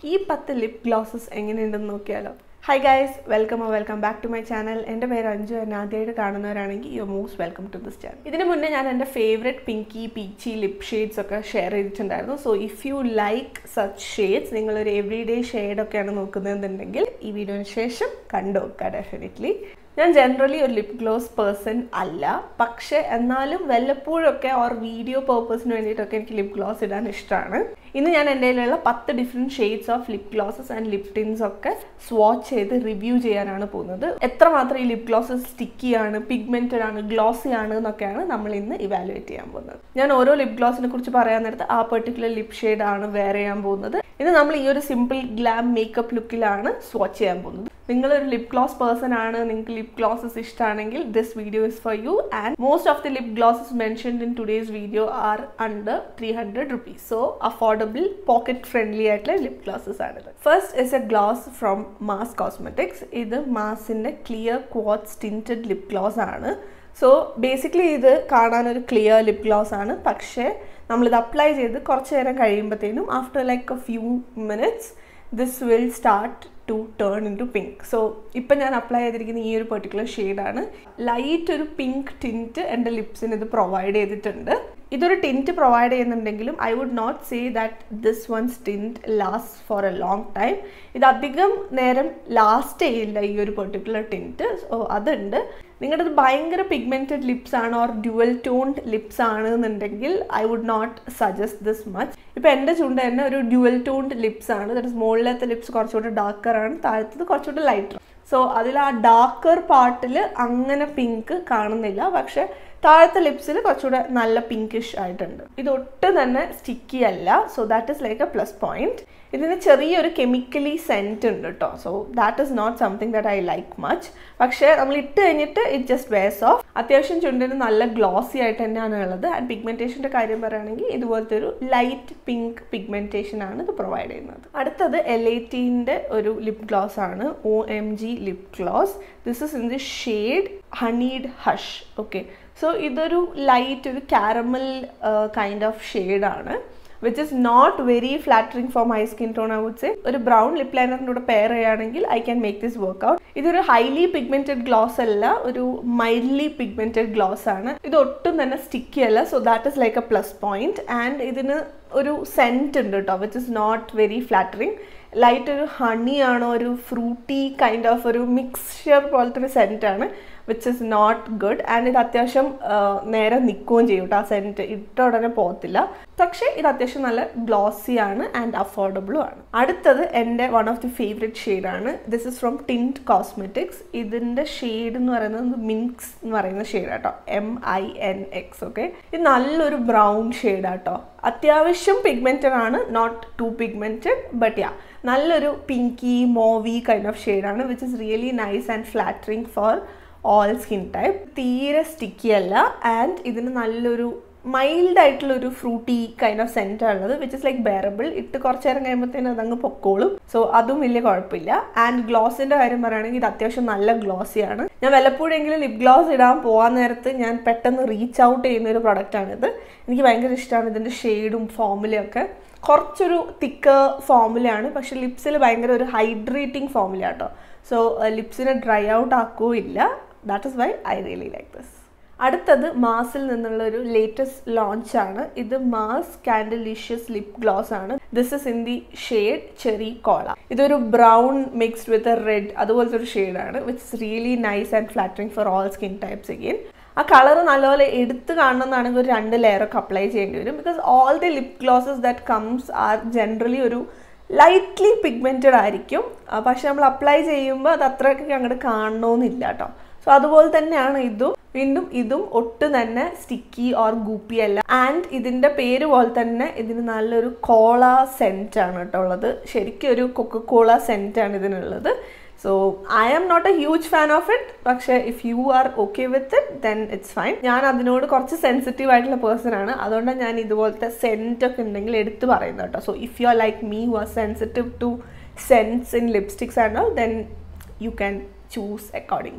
ഈ പത്ത് lip glosses എങ്ങനെയുണ്ടെന്ന് നോക്കിയാലോ hi guys welcome welcome back to my channel എൻ്റെ പേര് അഞ്ജു എന്നെ ആദ്യമായിട്ട് കാണുന്നവരാണെങ്കിൽ you most welcome to this channel ഇതിന് മുന്നേ ഞാൻ എൻ്റെ favourite pinky peachy lip shades ഒക്കെ ഷെയർ ചെയ്തിട്ടുണ്ടായിരുന്നു so if you like such shades നിങ്ങളൊരു എവറി ഡേ ഷെയ്ഡൊക്കെയാണ് നോക്കുന്നതെന്നുണ്ടെങ്കിൽ ഈ വീഡിയോന് ശേഷം കണ്ടു നോക്കുക ഡെഫിനറ്റ്ലി ഞാൻ ജനറലി ഒരു ലിപ് ഗ്ലോസ് പേഴ്സൺ അല്ല പക്ഷെ എന്നാലും വല്ലപ്പോഴൊക്കെ ഓർ വീഡിയോ പേർപ്പസിന് വേണ്ടിയിട്ടൊക്കെ എനിക്ക് ലിപ് ഗ്ലോസ് ഇടാൻ ഇഷ്ടമാണ് ഇന്ന് ഞാൻ എൻ്റെ കയ്യിലുള്ള പത്ത് different shades of lip glosses and lip tints ഒക്കെ സ്വാച്ച് ചെയ്ത് റിവ്യൂ ചെയ്യാനാണ് പോകുന്നത് എത്രമാത്രം ഈ ലിപ് ഗ്ലോസസ് സ്റ്റിക്കി ആണ് പിഗ്മെന്റഡ് ആണ് ഗ്ലോസി ആണ് എന്നൊക്കെയാണ് നമ്മൾ ഇന്ന് ഇവാലുവേറ്റ് ചെയ്യാൻ പോകുന്നത് ഞാൻ ഓരോ ലിപ് ഗ്ലോസിനെ കുറിച്ച് പറയാൻ നേരത്ത് ആ പെർട്ടിക്കുലർ ലിപ് ഷെയ്ഡ് ആണ് വെയർ ചെയ്യാൻ പോകുന്നത് ഇത് നമ്മൾ ഈ ഒരു സിമ്പിൾ ഗ്ലാം മേക്കപ്പ് ലുക്കിലാണ് സ്വാച്ച് ചെയ്യാൻ പോകുന്നത് നിങ്ങളൊരു ലിപ് ഗ്ലോസ് പേഴ്സൺ ആണ് നിങ്ങൾക്ക് ലിപ് ഗ്ലോസസ് ഇഷ്ടമാണെങ്കിൽ this video is for you and most of the lip glosses mentioned in today's video are under three hundred rupees so affordable pocket friendly ആയിട്ടുള്ള lip glosses ആണിത് first is a gloss from Mars Cosmetics ഇത് മാസിന്റെ clear quads tinted lip gloss ആണ് so basically ഇത് കാണാൻ ഒരു clear lip gloss ആണ് പക്ഷേ നമ്മളിത് അപ്ലൈ ചെയ്ത് കുറച്ച് നേരം കഴിയുമ്പോഴത്തേനും after like a few minutes this will start to turn into pink so ഇപ്പം ഞാൻ അപ്ലൈ ചെയ്തിരിക്കുന്ന ഈ ഒരു പെർട്ടിക്കുലർ ഷെയ്ഡാണ് ലൈറ്റ് ഒരു പിങ്ക് ടിൻറ്റ് എൻ്റെ ലിപ്സിന് ഇത് പ്രൊവൈഡ് ചെയ്തിട്ടുണ്ട് ഇതൊരു ടിൻറ്റ് പ്രൊവൈഡ് ചെയ്യുന്നുണ്ടെങ്കിലും I would not say that this once tint last for a long time ഇത് അധികം നേരം ലാസ്റ്റ് ചെയ്യില്ല ഈ ഒരു പെർട്ടിക്കുലർ ടിൻറ്റ് സോ അതുണ്ട് നിങ്ങളുടെ ഭയങ്കര പിഗ്മെൻറ്റഡ് ലിപ്സ് ആണ് ഓർ ഡ്യുവൽ ടോൺഡ് ലിപ്സ് ആണ് എന്നുണ്ടെങ്കിൽ I would not suggest this much ഇപ്പം എൻ്റെ ചുണ്ട് തന്നെ ഒരു ഡ്യുവൽ ടോൺഡ് ലിപ്സ് ആണ് ദറ്റ് മുകളിലത്തെ ലിപ്സ് കുറച്ചുകൂടി ഡാർക്കർ ആണ് താഴത്തത് കുറച്ചുകൂടി ലൈറ്റർ സോ അതിൽ ആ ഡാർക്കർ പാർട്ടിൽ അങ്ങനെ പിങ്ക് കാണുന്നില്ല പക്ഷെ താഴത്തെ ലിപ്സിൽ കുറച്ചുകൂടെ നല്ല പിങ്കിഷ് ആയിട്ടുണ്ട് ഇത് ഒട്ടും തന്നെ സ്റ്റിക്കി അല്ല so that is like a plus point ഇതിന് ചെറിയൊരു കെമിക്കലി സെൻറ്റ് ഉണ്ട് കേട്ടോ so that is not something that I like much പക്ഷേ നമ്മൾ ഇട്ട് കഴിഞ്ഞിട്ട് ഇറ്റ് ജസ്റ്റ് വേസ് ഓഫ് അത്യാവശ്യം ചുണ്ടിന് നല്ല ഗ്ലോസി ആയിട്ട് തന്നെയാണ് ഉള്ളത് ആൻഡ് പിഗ്മെന്റേഷൻ്റെ കാര്യം പറയുകയാണെങ്കിൽ ഇതുപോലത്തെ ഒരു ലൈറ്റ് പിങ്ക് പിഗ്മെന്റേഷൻ ആണ് ഇത് പ്രൊവൈഡ് ചെയ്യുന്നത് അടുത്തത് എൽ എ ടീൻ്റെ ഒരു ലിപ് ഗ്ലോസ് ആണ് O M G lip gloss this is in the shade honeyed hush okay so ഇതൊരു ലൈറ്റ് ഒരു കാരമൽ കൈൻഡ് ഓഫ് ഷെയ്ഡാണ് which is not very flattering for my skin tone I would say ഒരു brown lip ലൈനറിൻ്റെ കൂടെ pair ചെയ്യുകയാണെങ്കിൽ I can make this work out ഇതൊരു highly pigmented gloss അല്ല ഒരു മൈൽഡ്ലി പിഗ്മെന്റഡ് ഗ്ലോസ് ആണ് ഇത് ഒട്ടും തന്നെ സ്റ്റിക്കി അല്ല so that is like a plus point and ഇതിന് ഒരു സെൻറ്റ് ഉണ്ട് കേട്ടോ which is not very flattering light ഒരു ഹണി ആണോ ഒരു ഫ്രൂട്ടി കൈൻഡ് ഓഫ് ഒരു മിക്സ്ചർ പോലത്തെ ഒരു സെൻറ്റ് ആണ് which is not good and ഇത് അത്യാവശ്യം നേരെ നിൽക്കുകയും ചെയ്യും കേട്ടോ ആ സെൻറ്റ് ഇട്ട ഉടനെ പോകത്തില്ല പക്ഷേ ഇത് അത്യാവശ്യം നല്ല ഗ്ലോസി ആണ് ആൻഡ് അഫോർഡബിളും ആണ് അടുത്തത് എൻ്റെ വൺ ഓഫ് ദി ഫേവറേറ്റ് ഷെയ്ഡാണ് this is from Tint Cosmetics ഇതിൻ്റെ ഷെയ്ഡ് എന്ന് പറയുന്നത് മിൻക്സ് എന്ന് പറയുന്ന ഷെയ്ഡ് കേട്ടോ M I N X okay ഇത് നല്ലൊരു ബ്രൗൺ ഷെയ്ഡാട്ടോ അത്യാവശ്യം പിഗ്മെൻറ്റഡ് ആണ് not too pigmented but ya നല്ലൊരു പിങ്കി മോവി കൈൻഡ് ഓഫ് ഷെയ്ഡാണ് which is really nice and flattering for all skin type തീരെ സ്റ്റിക്കി അല്ല ആൻഡ് ഇതിന് നല്ലൊരു മൈൽഡ് ആയിട്ടുള്ള ഒരു ഫ്രൂട്ടി കൈൻഡ് ഓഫ് സെൻറ്റ് ഉള്ളത് വിച്ച് ഇസ് ലൈക്ക് ബെയറബിൾ ഇട്ട് കുറച്ച് നേരം കഴിയുമ്പോഴത്തേനും അതങ്ങ് പൊക്കോളും സോ അതും വലിയ കുഴപ്പമില്ല ആൻഡ് ഗ്ലോസിന്റെ കാര്യം പറയുകയാണെങ്കിൽ ഇത് അത്യാവശ്യം നല്ല ഗ്ലോസിയാണ് ഞാൻ വല്ലപ്പോഴെങ്കിലും ലിപ് ഗ്ലോസ് ഇടാൻ പോകാൻ നേരത്ത് ഞാൻ പെട്ടെന്ന് റീച്ച് ഔട്ട് ചെയ്യുന്ന ഒരു പ്രൊഡക്റ്റാണിത് എനിക്ക് ഭയങ്കര ഇഷ്ടമാണ് ഇതിൻ്റെ ഷെയ്ഡും ഫോമുലയും ഒക്കെ കുറച്ചൊരു തിക്ക് ഫോമുലയാണ് പക്ഷെ ലിപ്സിൽ ഭയങ്കര ഒരു ഹൈഡ്രേറ്റിംഗ് ഫോമുല കേട്ടോ സോ ലിപ്സിനെ ഡ്രൈ ഔട്ട് ആക്കുകയില്ല that is why I really like this അടുത്തത് മാസിൽ നിന്നുള്ള ഒരു ലേറ്റസ്റ്റ് ലോഞ്ച് ആണ് ഇത് മാസ് കാൻഡലിഷ്യസ് ലിപ് ഗ്ലോസ് ആണ് this is in the shade cherry cola ഇതൊരു brown mixed with a red അതുപോലത്തെ ഒരു ഷെയ്ഡാണ് which is really nice and flattering for all skin types again ആ കളർ നല്ലപോലെ എടുത്ത് കാണണമെന്നാണെങ്കിൽ ഒരു രണ്ട് ലെയറൊക്കെ അപ്ലൈ ചെയ്യേണ്ടി വരും because all the lip glosses that comes are generally ഒരു ലൈറ്റ്ലി പിഗ്മെൻറ്റഡ് ആയിരിക്കും പക്ഷെ നമ്മൾ അപ്ലൈ ചെയ്യുമ്പോൾ അത് അത്രയൊക്കെ അങ്ങോട്ട് കാണണമെന്നില്ല കേട്ടോ സോ അതുപോലെ തന്നെയാണ് ഇതും വീണ്ടും ഇതും ഒട്ടും തന്നെ സ്റ്റിക്കി ഓർ ഗൂപ്പി അല്ല ആൻഡ് ഇതിൻ്റെ പേര് പോലെ തന്നെ ഇതിന് നല്ലൊരു കോള സെൻറ്റ് ആണ് കേട്ടോ ഉള്ളത് ശരിക്കും ഒരു കൊക്കക്കോള സെൻറ്റ് ആണ് ഇതിനുള്ളത് so I am not a huge fan of it പക്ഷേ if you are okay with it then it's fine ഞാൻ അതിനോട് കുറച്ച് സെൻസിറ്റീവ് ആയിട്ടുള്ള പേഴ്സൺ ആണ് അതുകൊണ്ടാണ് ഞാൻ ഇതുപോലത്തെ സെൻറ്റ് ഒക്കെ ഉണ്ടെങ്കിൽ എടുത്ത് പറയുന്നത് കേട്ടോ so if you are like me who are sensitive to sense in lipsticks and all then you can choose accordingly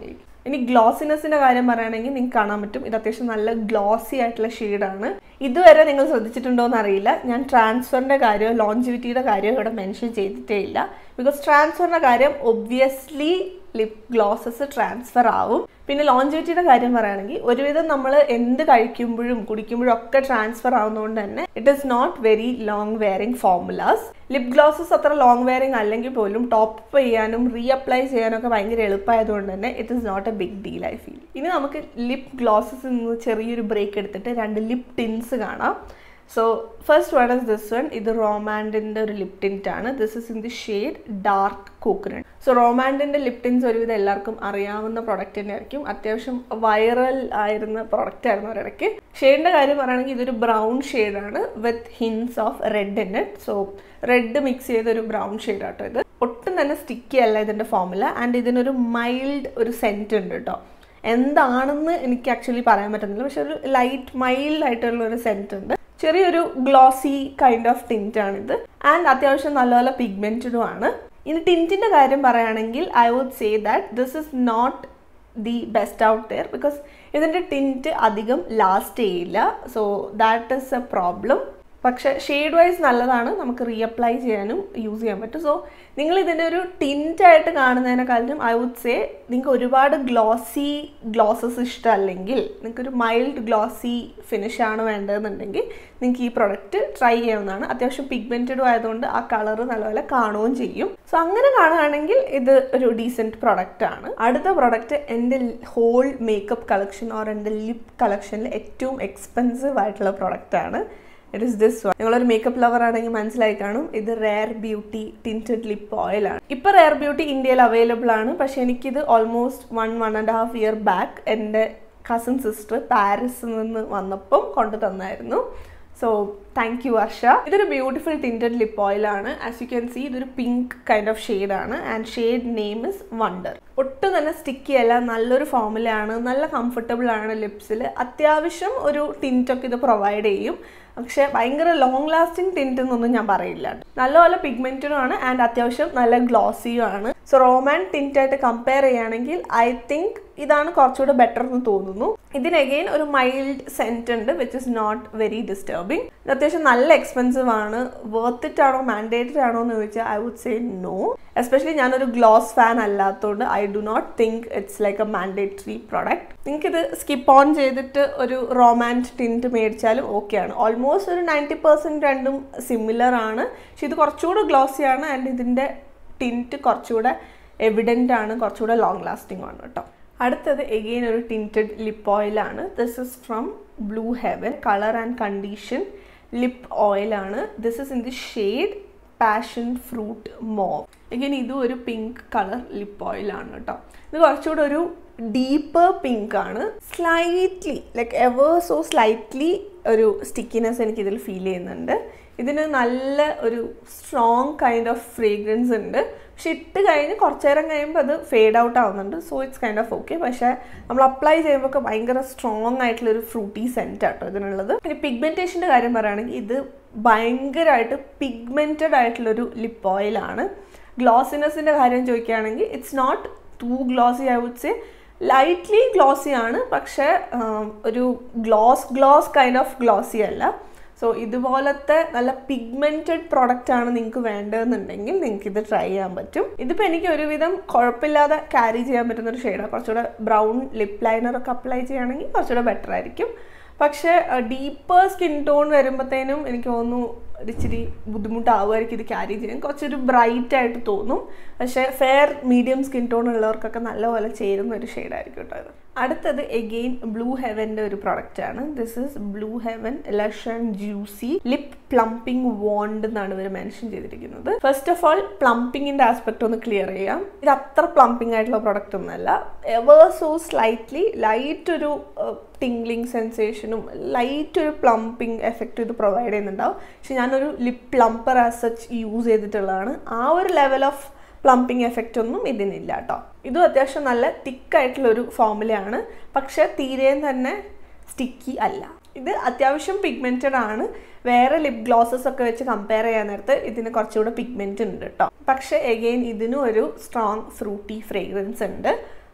ഇനി ഗ്ലോസിനെസിന്റെ കാര്യം പറയുകയാണെങ്കിൽ നിങ്ങൾക്ക് കാണാൻ പറ്റും ഇത് അത്യാവശ്യം നല്ല ഗ്ലോസി ആയിട്ടുള്ള ഷെയ്ഡാണ് ഇതുവരെ നിങ്ങൾ ശ്രദ്ധിച്ചിട്ടുണ്ടോ എന്ന് അറിയില്ല ഞാൻ ട്രാൻസ്ഫറിന്റെ കാര്യമോ ലോഞ്ചിവിറ്റിയുടെ കാര്യമോ ഇവിടെ മെൻഷൻ ചെയ്തിട്ടേ ഇല്ല ബിക്കോസ് ട്രാൻസ്ഫറിന്റെ കാര്യം ഒബ്വിയസ്ലി ലിപ് ഗ്ലോസസ് ട്രാൻസ്ഫർ ആവും പിന്നെ ലോഞ്ചിവിറ്റിയുടെ കാര്യം പറയുകയാണെങ്കിൽ ഒരുവിധം നമ്മൾ എന്ത് കഴിക്കുമ്പോഴും കുടിക്കുമ്പോഴും ഒക്കെ ട്രാൻസ്ഫർ ആവുന്നതുകൊണ്ട് തന്നെ it is not very long wearing formulas lip glosses അത്ര ലോങ് വെയറിംഗ് അല്ലെങ്കിൽ പോലും ടോപ്പ് ചെയ്യാനും റീ അപ്ലൈ ചെയ്യാനൊക്കെ ഭയങ്കര എളുപ്പമായതുകൊണ്ട് തന്നെ it is not a big deal I feel ഇനി നമുക്ക് ലിപ് ഗ്ലോസസ് നിന്ന് ചെറിയൊരു ബ്രേക്ക് എടുത്തിട്ട് രണ്ട് ലിപ് ടിൻസ് കാണാം so first one is this one ഇത് റോമാൻഡിൻ്റെ ഒരു ലിപ് ടിൻറ്റ് ആണ് this is in the shade dark coconut so റോമാൻഡിൻ്റെ ലിപ് ടിൻസ് ഒരുവിധം എല്ലാവർക്കും അറിയാവുന്ന പ്രൊഡക്റ്റ് തന്നെ ആയിരിക്കും അത്യാവശ്യം വൈറൽ ആയിരുന്ന പ്രൊഡക്റ്റ് ആയിരുന്നു ഒരിടയ്ക്ക് ഷെയ്ഡിൻ്റെ കാര്യം പറയുകയാണെങ്കിൽ ഇതൊരു ബ്രൗൺ ഷെയ്ഡാണ് with hints of red in it so red mix ചെയ്ത ഒരു ബ്രൗൺ ഷെയ്ഡ് ആട്ടോ ഇത് ഒട്ടും തന്നെ സ്റ്റിക്കി അല്ല ഇതിൻ്റെ ഫോമുല ആൻഡ് ഇതിനൊരു മൈൽഡ് ഒരു സെൻറ്റ് ഉണ്ട് കേട്ടോ എന്താണെന്ന് എനിക്ക് ആക്ച്വലി പറയാൻ പറ്റുന്നില്ല പക്ഷെ ഒരു ലൈറ്റ് മൈൽഡ് ആയിട്ടുള്ള ഒരു സെൻറ്റ് ഉണ്ട് ചെറിയൊരു ഗ്ലോസി കൈൻഡ് ഓഫ് ടിൻറ്റ് ആണിത് ആൻഡ് അത്യാവശ്യം നല്ലപോലെ പിഗ്മെൻറ്റഡും ആണ് ഇനി ടിൻറ്റിൻ്റെ കാര്യം പറയുകയാണെങ്കിൽ I would say that this is not the best out there because ഇതിൻ്റെ ടിൻറ്റ് അധികം ലാസ്റ്റ് ചെയ്യില്ല so that is a problem പക്ഷെ ഷെയ്ഡ് വൈസ് നല്ലതാണ് നമുക്ക് റീഅപ്ലൈ ചെയ്യാനും യൂസ് ചെയ്യാൻ പറ്റും സോ നിങ്ങൾ ഇതിൻ്റെ ഒരു ടിൻറ്റായിട്ട് കാണുന്നതിനെക്കാളും ഐ വുഡ് സേ നിങ്ങൾക്ക് ഒരുപാട് ഗ്ലോസി ഗ്ലോസസ് ഇഷ്ടമല്ലെങ്കിൽ നിങ്ങൾക്കൊരു മൈൽഡ് ഗ്ലോസി ഫിനിഷ് ആണ് വേണ്ടതെന്നുണ്ടെങ്കിൽ നിങ്ങൾക്ക് ഈ പ്രൊഡക്റ്റ് ട്രൈ ചെയ്യാവുന്നതാണ് അത്യാവശ്യം പിഗ്മെൻറ്റഡും ആയതുകൊണ്ട് ആ കളർ നല്ലപോലെ കാണുകയും ചെയ്യും സോ അങ്ങനെ കാണുകയാണെങ്കിൽ ഇത് ഒരു ഡീസെൻറ്റ് പ്രൊഡക്റ്റ് ആണ് അടുത്ത പ്രൊഡക്റ്റ് എൻ്റെ ഹോൾ മേക്കപ്പ് കളക്ഷൻ ഓർ എൻ്റെ ലിപ് കളക്ഷനിൽ ഏറ്റവും എക്സ്പെൻസീവ് ആയിട്ടുള്ള പ്രൊഡക്റ്റ് ആണ് ഇറ്റ് ഇസ് ദിസ് വൺ നിങ്ങളൊരു മേക്കപ്പ് ലവർ ആണെങ്കിൽ മനസ്സിലായി കാണും ഇത് Rare Beauty tinted lip oil ആണ് ഇപ്പൊ റെയർ ബ്യൂട്ടി ഇന്ത്യയിൽ അവൈലബിൾ ആണ് പക്ഷെ എനിക്കിത് almost one one and half year back എൻ്റെ കസിൻ സിസ്റ്റർ പാരീസിൽ നിന്ന് വന്നപ്പം കൊണ്ടു തന്നായിരുന്നു സോ താങ്ക് യു വർഷ ഇതൊരു ബ്യൂട്ടിഫുൾ ടിൻറ്റഡ് ലിപ്പ് ഓയിൽ ആണ് ആസ് യു ക്യാൻ സി ഇതൊരു പിങ്ക് കൈൻഡ് ഓഫ് ഷെയ്ഡ് ആണ് and shade name is wonder ഒട്ടും തന്നെ സ്റ്റിക്കി അല്ല നല്ലൊരു ഫോമിലാണ് നല്ല കംഫർട്ടബിൾ ആണ് ലിപ്സിൽ അത്യാവശ്യം ഒരു ടിൻറ്റൊക്കെ ഇത് പ്രൊവൈഡ് ചെയ്യും പക്ഷെ ഭയങ്കര ലോങ് ലാസ്റ്റിംഗ് ടിൻറ്റ് എന്നൊന്നും ഞാൻ പറയില്ല നല്ലപോലെ പിഗ്മെന്റഡും ആണ് ആൻഡ് അത്യാവശ്യം നല്ല ഗ്ലോസിയും ആണ് സോ റോമാൻ ടിൻറ്റ് ആയിട്ട് കമ്പയർ ചെയ്യുകയാണെങ്കിൽ ഐ തിങ്ക് ഇതാണ് കുറച്ചുകൂടെ ബെറ്റർ എന്ന് തോന്നുന്നു ഇതിന് അഗെയിൻ ഒരു മൈൽഡ് സെൻറ്റ് ഉണ്ട് which is not very disturbing ഇത് അത്യാവശ്യം നല്ല എക്സ്പെൻസീവ് ആണ് വർത്ത് ഇറ്റ് ആണോ മാൻഡേറ്ററി ആണോ എന്ന് ചോദിച്ചാൽ I would say no especially ഞാനൊരു ഗ്ലോസ് ഫാൻ അല്ലാത്തതുകൊണ്ട് I do not think it's like a mandatory product നിങ്ങൾക്കിത് സ്കിപ്പ് ഓൺ ചെയ്തിട്ട് ഒരു റൊമാൻറ്റ് ടിൻറ്റ് മേടിച്ചാലും ഓക്കെ ആണ് ഓൾമോസ്റ്റ് ഒരു നയൻറ്റി പെർസെൻറ്റ് രണ്ടും സിമിലർ ആണ് പക്ഷെ ഇത് കുറച്ചുകൂടെ ഗ്ലോസി ആണ് ആൻഡ് ഇതിൻ്റെ ടിൻറ്റ് കുറച്ചുകൂടെ എവിഡൻ്റ് ആണ് കുറച്ചുകൂടെ ലോങ് ലാസ്റ്റിംഗ് ആണ് കേട്ടോ അടുത്തത് എഗെയിൻ ഒരു ടിൻറ്റഡ് ലിപ്പ് ഓയിലാണ് this is from Blue Heaven colour and condition lip ഓയിലാണ് this is in the shade passion fruit mauve again ഇതും ഒരു പിങ്ക് കളർ ലിപ്പ് ഓയിലാണ് കേട്ടോ ഇത് കുറച്ചുകൂടെ ഒരു ഡീപ്പർ പിങ്ക് ആണ് slightly like ever so slightly ഒരു സ്റ്റിക്കിനെസ് എനിക്ക് ഇതിൽ ഫീൽ ചെയ്യുന്നുണ്ട് ഇതിന് നല്ല ഒരു സ്ട്രോങ് കൈൻഡ് ഓഫ് ഫ്രേഗ്രൻസ് ഉണ്ട് പക്ഷെ ഇട്ട് കഴിഞ്ഞ് കുറച്ചു നേരം കഴിയുമ്പോൾ അത് ഫെയ്ഡ് ഔട്ട് ആവുന്നുണ്ട് so it's kind of okay പക്ഷേ നമ്മൾ അപ്ലൈ ചെയ്യുമ്പോൾ ഒക്കെ ഭയങ്കര സ്ട്രോങ് ആയിട്ടുള്ള ഒരു ഫ്രൂട്ടി സെൻറ്റ് ആട്ടോ ഇതിനുള്ളത് പിന്നെ പിഗ്മെൻറ്റേഷൻ്റെ കാര്യം പറയുകയാണെങ്കിൽ ഇത് ഭയങ്കരമായിട്ട് പിഗ്മെൻറ്റഡ് ആയിട്ടുള്ളൊരു ലിപ്പ് ഓയിലാണ് ഗ്ലോസിനെസ്സിൻ്റെ കാര്യം ചോദിക്കുകയാണെങ്കിൽ it's not too glossy I would say lightly glossy ആണ് പക്ഷേ ഒരു gloss gloss kind of glossy അല്ല സോ ഇതുപോലത്തെ നല്ല പിഗ്മെന്റഡ് പ്രോഡക്റ്റ് ആണ് നിങ്ങൾക്ക് വേണ്ടതെന്നുണ്ടെങ്കിൽ നിങ്ങൾക്ക് ഇത് ട്രൈ ചെയ്യാൻ പറ്റും ഇതിപ്പോൾ എനിക്ക് ഒരുവിധം കുഴപ്പമില്ലാതെ ക്യാരി ചെയ്യാൻ പറ്റുന്ന ഒരു ഷെയ്ഡാണ് കുറച്ചുകൂടെ ബ്രൗൺ ലിപ്പ് ലൈനർ ഒക്കെ അപ്ലൈ ചെയ്യുകയാണെങ്കിൽ കുറച്ചുകൂടെ ബെറ്റർ ആയിരിക്കും പക്ഷേ ഡീപ്പർ സ്കിൻ ടോൺ വരുമ്പോഴത്തേനും എനിക്ക് തോന്നുന്നു ഇച്ചിരി ബുദ്ധിമുട്ടാവുമായിരിക്കും ഇത് ക്യാരി ചെയ്യാൻ കുറച്ചൊരു ബ്രൈറ്റ് ആയിട്ട് തോന്നും പക്ഷേ ഫെയർ മീഡിയം സ്കിൻ ടോൺ ഉള്ളവർക്കൊക്കെ നല്ലപോലെ ചേരുന്ന ഒരു ഷെയ്ഡായിരിക്കും കേട്ടോ ഇത് അടുത്തത് എഗെയിൻ ബ്ലൂ ഹെവൻ്റെ ഒരു പ്രൊഡക്റ്റ് ആണ് this is Blue Heaven lush and juicy lip plumping wand എന്നാണ് ഇവർ മെൻഷൻ ചെയ്തിരിക്കുന്നത് ഫസ്റ്റ് ഓഫ് ഓൾ പ്ലംപിങ്ങിന്റെ ആസ്പെക്ട് ഒന്ന് ക്ലിയർ ചെയ്യാം ഇത് അത്ര പ്ലംപിംഗ് ആയിട്ടുള്ള പ്രൊഡക്റ്റ് ഒന്നല്ല എവർ സോ സ്ലൈറ്റ്ലി ലൈറ്റ് ഒരു ടിംഗ്ലിംഗ് സെൻസേഷനും ലൈറ്റ് ഒരു പ്ലംപിംഗ് എഫക്റ്റ് ഇത് പ്രൊവൈഡ് ചെയ്യുന്നുണ്ടാവും പക്ഷെ ഞാനൊരു lip plumper as such use ചെയ്തിട്ടുള്ളതാണ് ആ ഒരു ലെവൽ ഓഫ് പ്ലംപിംഗ് എഫക്റ്റ് ഒന്നും ഇതിനില്ല കേട്ടോ ഇതും അത്യാവശ്യം നല്ല തിക്കായിട്ടുള്ള ഒരു ഫോമുലയാണ് പക്ഷെ തീരെയും തന്നെ സ്റ്റിക്കി അല്ല ഇത് അത്യാവശ്യം പിഗ്മെന്റഡ് ആണ് വേറെ ലിപ് ഗ്ലോസസ് ഒക്കെ വെച്ച് കമ്പയർ ചെയ്യാൻ നേരത്ത് ഇതിന് കുറച്ചുകൂടെ പിഗ്മെന്റ് ഉണ്ട് കേട്ടോ പക്ഷെ എഗെയിൻ ഇതിനും ഒരു സ്ട്രോങ് ഫ്രൂട്ടി ഫ്രേഗ്രൻസ് ഉണ്ട്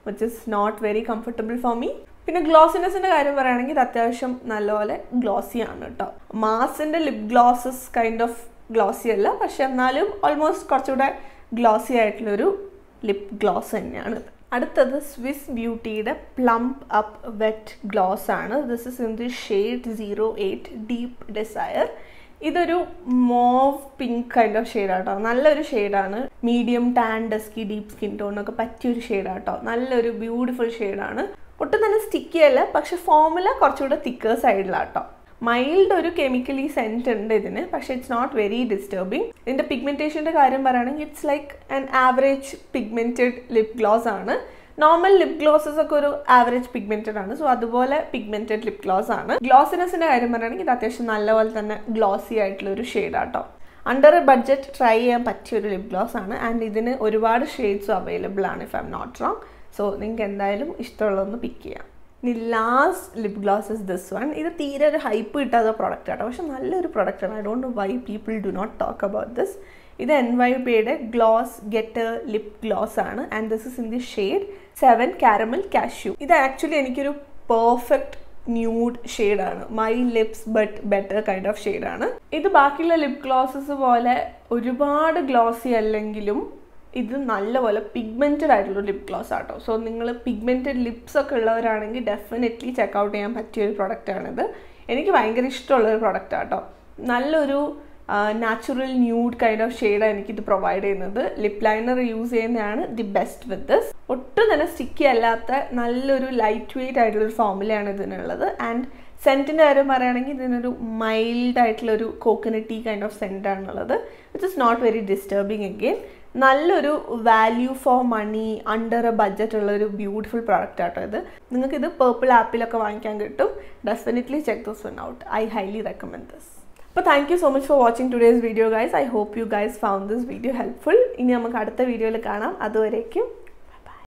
which is not very comfortable for me പിന്നെ ഗ്ലോസിനെസിന്റെ കാര്യം പറയുകയാണെങ്കിൽ ഇത് അത്യാവശ്യം നല്ലപോലെ ഗ്ലോസി ആണ് കേട്ടോ മാസിന്റെ lip glosses kind of glossy അല്ല പക്ഷെ എന്നാലും ഓൾമോസ്റ്റ് കുറച്ചുകൂടെ ഗ്ലോസി ആയിട്ടുള്ളൊരു ലിപ് ഗ്ലോസ് തന്നെയാണ് ഇത് അടുത്തത് സ്വിസ് ബ്യൂട്ടിയുടെ പ്ലംപ് അപ്പ് വെറ്റ് ഗ്ലോസ് ആണ് this is in the shade zero eight deep desire ഇതൊരു മോവ് പിങ്ക് കൈൻഡ് ഓഫ് ഷെയ്ഡാട്ടോ നല്ലൊരു ഷെയ്ഡാണ് medium tan dusky deep skin ടോണൊക്കെ പറ്റിയൊരു ഷെയ്ഡാട്ടോ നല്ലൊരു ബ്യൂട്ടിഫുൾ ഷെയ്ഡാണ് ഒട്ടും തന്നെ സ്റ്റിക്കി അല്ല പക്ഷെ ഫോമുല കുറച്ചുകൂടെ തിക്കർ സൈഡിലാട്ടോ മൈൽഡ് ഒരു കെമിക്കലി സെൻറ്റ് ഉണ്ട് ഇതിന് പക്ഷെ ഇറ്റ്സ് നോട്ട് വെരി ഡിസ്റ്റർബിങ് ഇതിൻ്റെ പിഗ്മെൻറ്റേഷൻ്റെ കാര്യം പറയുകയാണെങ്കിൽ it's like an average pigmented lip gloss ആണ് നോർമൽ ലിപ് ഗ്ലോസസ് ഒക്കെ ഒരു ആവറേജ് പിഗ്മെന്റഡ് ആണ് സോ അതുപോലെ പിഗ്മെന്റഡ് ലിപ് ഗ്ലോസ് ആണ് ഗ്ലോസിനെസിന്റെ കാര്യം പറയുകയാണെങ്കിൽ ഇത് അത്യാവശ്യം നല്ലപോലെ തന്നെ ഗ്ലോസി ആയിട്ടുള്ള ഒരു ഷെയ്ഡാട്ടോ അണ്ടർ ബഡ്ജറ്റ് ട്രൈ ചെയ്യാൻ പറ്റിയ ഒരു ലിപ് ഗ്ലോസ് ആണ് ആൻഡ് ഇതിന് ഒരുപാട് ഷെയ്ഡ്സും അവൈലബിൾ ആണ് if I'm not wrong so നിങ്ങൾക്ക് എന്തായാലും ഇഷ്ടമുള്ളതൊന്ന് പിക്ക് ചെയ്യാം ഇനി last lip gloss is this one ഇത് തീരെ ഒരു ഹൈപ്പ് കിട്ടാത്ത പ്രോഡക്റ്റ് ആട്ടോ പക്ഷെ നല്ലൊരു പ്രോഡക്റ്റ് ആണ് I don't know why people do not talk about this ഇത് എൻ വൈ ബിയുടെ ഗ്ലോസ് ഗെറ്റർ ലിപ് ഗ്ലോസ് ആണ് and this is in the shade seven caramel cashew ഇത് ആക്ച്വലി എനിക്കൊരു പെർഫെക്റ്റ് ന്യൂഡ് ഷെയ്ഡാണ് my lips but better kind of ഷെയ്ഡാണ് ഇത് ബാക്കിയുള്ള lip glosses പോലെ ഒരുപാട് ഗ്ലോസി അല്ലെങ്കിലും ഇത് നല്ലപോലെ പിഗ്മെൻറ്റഡ് ആയിട്ടുള്ള ലിപ് ഗ്ലോസ് ആട്ടോ സോ നിങ്ങൾ പിഗ്മെൻറ്റഡ് ലിപ്സ് ഒക്കെ ഉള്ളവരാണെങ്കിൽ ഡെഫിനറ്റ്ലി ചെക്കൗട്ട് ചെയ്യാൻ പറ്റിയ ഒരു പ്രൊഡക്റ്റാണിത് എനിക്ക് ഭയങ്കര ഇഷ്ടമുള്ള ഒരു പ്രൊഡക്റ്റ് ആട്ടോ നല്ലൊരു നാച്ചുറൽ ന്യൂഡ് കൈൻഡ് ഓഫ് ഷെയ്ഡാണ് എനിക്കിത് പ്രൊവൈഡ് ചെയ്യുന്നത് ലിപ് ലൈനർ യൂസ് ചെയ്യുന്നതാണ് ദി ബെസ്റ്റ് വിത്ത് ദിസ് ഒട്ടും തന്നെ സ്റ്റിക്കി അല്ലാത്ത നല്ലൊരു ലൈറ്റ് വെയിറ്റ് ആയിട്ടുള്ള ഒരു ഫോമുലയാണ് ഇതിനുള്ളത് ആൻഡ് സെൻറ്റിൻ്റെ കാര്യം പറയുകയാണെങ്കിൽ ഇതിനൊരു മൈൽഡ് ആയിട്ടുള്ള ഒരു കോക്കനട്ടി കൈൻഡ് ഓഫ് സെൻറ്റ് ആണുള്ളത് which is not very disturbing again നല്ലൊരു value for money under a budget ഉള്ള ഒരു ബ്യൂട്ടിഫുൾ പ്രോഡക്റ്റ് ആട്ടോ ഇത് നിങ്ങൾക്ക് ഇത് പേർപ്പിൾ ആപ്പിലൊക്കെ വാങ്ങിക്കാൻ കിട്ടും definitely check this one out I highly recommend this അപ്പോൾ thank you so much for watching today's video guys I hope you guys found this video helpful ഇനി നമുക്ക് അടുത്ത വീഡിയോയിൽ കാണാം അതുവരേക്കും